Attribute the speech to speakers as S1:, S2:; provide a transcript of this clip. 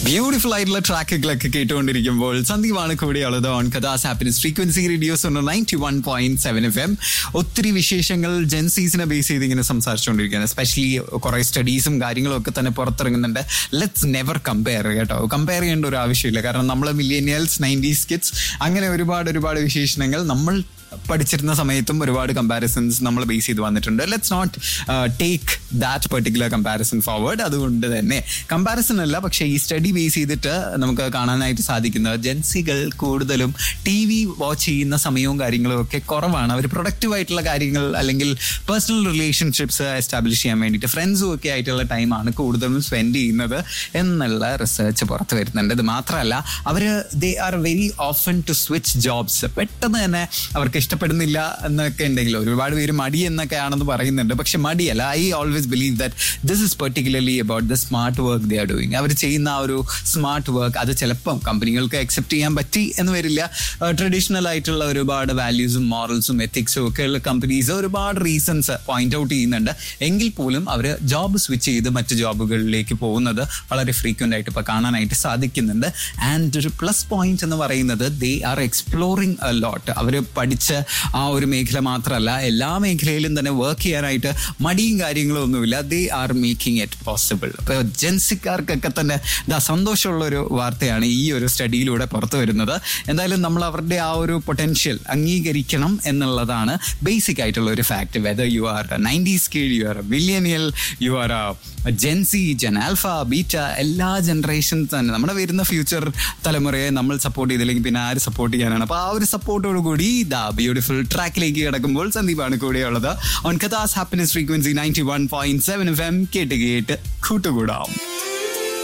S1: beautiful ആയിട്ടുള്ള ട്രാക്കുകളൊക്കെ കേട്ടുകൊണ്ടിരിക്കുമ്പോൾ സന്ദീപാണ് കൂടെയുള്ളത് ഓൺ കഥാസ് happiness frequency radio's ninety one point seven F M ഒത്തിരി വിശേഷങ്ങൾ ജെൻസീസിനെ ബേസ് ചെയ്ത് ഇങ്ങനെ സംസാരിച്ചുകൊണ്ടിരിക്കുകയാണ് എസ്പെഷ്യലി കുറെ സ്റ്റഡീസും കാര്യങ്ങളും ഒക്കെ തന്നെ പുറത്തിറങ്ങുന്നുണ്ട് ലെറ്റ്സ് നെവർ കമ്പയർ കേട്ടോ കമ്പയർ ചെയ്യേണ്ട ഒരു ആവശ്യമില്ല കാരണം നമ്മൾ മില്ലേനിയൽസ് നയൻറ്റീസ് കിഡ്സ് അങ്ങനെ ഒരുപാട് ഒരുപാട് വിശേഷണങ്ങൾ നമ്മൾ പഠിച്ചിരുന്ന സമയത്തും ഒരുപാട് കമ്പാരിസൺസ് നമ്മൾ ബേസ് ചെയ്ത് വന്നിട്ടുണ്ട് let's not take that particular comparison forward അതുകൊണ്ട് തന്നെ കമ്പാരിസൺ അല്ല പക്ഷേ ഈ സ്റ്റഡി ബേസ് ചെയ്തിട്ട് നമുക്ക് കാണാനായിട്ട് സാധിക്കുന്നത് ജെൻസികൾ കൂടുതലും ടി വി വാച്ച് ചെയ്യുന്ന സമയവും കാര്യങ്ങളും ഒക്കെ കുറവാണ് അവർ പ്രൊഡക്റ്റീവ് ആയിട്ടുള്ള കാര്യങ്ങൾ അല്ലെങ്കിൽ പേഴ്സണൽ റിലേഷൻഷിപ്സ് എസ്റ്റാബ്ലിഷ് ചെയ്യാൻ വേണ്ടിയിട്ട് ഫ്രണ്ട്സും ഒക്കെ ആയിട്ടുള്ള ടൈമാണ് കൂടുതലും സ്പെൻഡ് ചെയ്യുന്നത് എന്നുള്ള റിസർച്ച് പുറത്ത് വരുന്നുണ്ട് ഇത് മാത്രമല്ല അവർ they are very often to switch jobs പെട്ടെന്ന് തന്നെ അവർക്ക് ഇഷ്ടപ്പെടുന്നില്ല എന്നൊക്കെ ഉണ്ടെങ്കിൽ ഒരുപാട് പേര് മടി എന്നൊക്കെ ആണെന്ന് പറയുന്നുണ്ട് പക്ഷെ മടിയല്ല I always believe that this is particularly about the smart work they are doing അവർ ചെയ്യുന്ന ആ ഒരു സ്മാർട്ട് വർക്ക് അത് ചിലപ്പം കമ്പനികൾക്ക് അക്സെപ്റ്റ് ചെയ്യാൻ പറ്റി എന്ന് വരില്ല ട്രഡീഷണൽ ആയിട്ടുള്ള ഒരുപാട് വാല്യൂസും മോറൽസും എത്തിക്സും ഒക്കെ ഉള്ള കമ്പനീസ് ഒരുപാട് റീസൺസ് പോയിന്റ് ഔട്ട് ചെയ്യുന്നുണ്ട് എങ്കിൽ പോലും അവർ ജോബ് സ്വിച്ച് ചെയ്ത് മറ്റ് ജോബുകളിലേക്ക് പോകുന്നത് വളരെ ഫ്രീക്വൻ്റ് ആയിട്ട് ഇപ്പോൾ കാണാനായിട്ട് സാധിക്കുന്നുണ്ട് ആൻഡ് ഒരു പ്ലസ് പോയിന്റ് എന്ന് പറയുന്നത് they are exploring a lot അവർ പഠിച്ച ആ ഒരു മേഖല മാത്രമല്ല എല്ലാ മേഖലയിലും തന്നെ വർക്ക് ചെയ്യാനായിട്ട് മടിയും കാര്യങ്ങളും ഒന്നുമില്ല they are making it possible അപ്പോൾ ജൻസിക്കാർക്കൊക്കെ തന്നെ ഇതാ സന്തോഷമുള്ള ഒരു വാർത്തയാണ് ഈ ഒരു സ്റ്റഡിയിലൂടെ പുറത്തു വരുന്നത് എന്തായാലും നമ്മൾ അവരുടെ ആ ഒരു പൊട്ടൻഷ്യൽ അംഗീകരിക്കണം എന്നുള്ളതാണ് ബേസിക് ആയിട്ടുള്ള ഒരു fact whether you are nineties കീഴ് you are millennial you are Gen Z Gen alpha beta എല്ലാ ജനറേഷൻസ് തന്നെ നമ്മുടെ വരുന്ന ഫ്യൂച്ചർ തലമുറയെ നമ്മൾ സപ്പോർട്ട് ചെയ്തില്ലെങ്കിൽ പിന്നെ ആര് സപ്പോർട്ട് ചെയ്യാനാണ് അപ്പോൾ ആ ഒരു സപ്പോർട്ടോട് കൂടി ദ ബ്യൂട്ടിഫുൾ ട്രാക്കിലേക്ക് കിടക്കുമ്പോൾ സന്ദീപാണ് കൂടെയുള്ളത് ഓൺ കഥാസ് happiness frequency ninety one point seven F M കേട്ട് കേട്ട് കൂട്ടുകൂടാം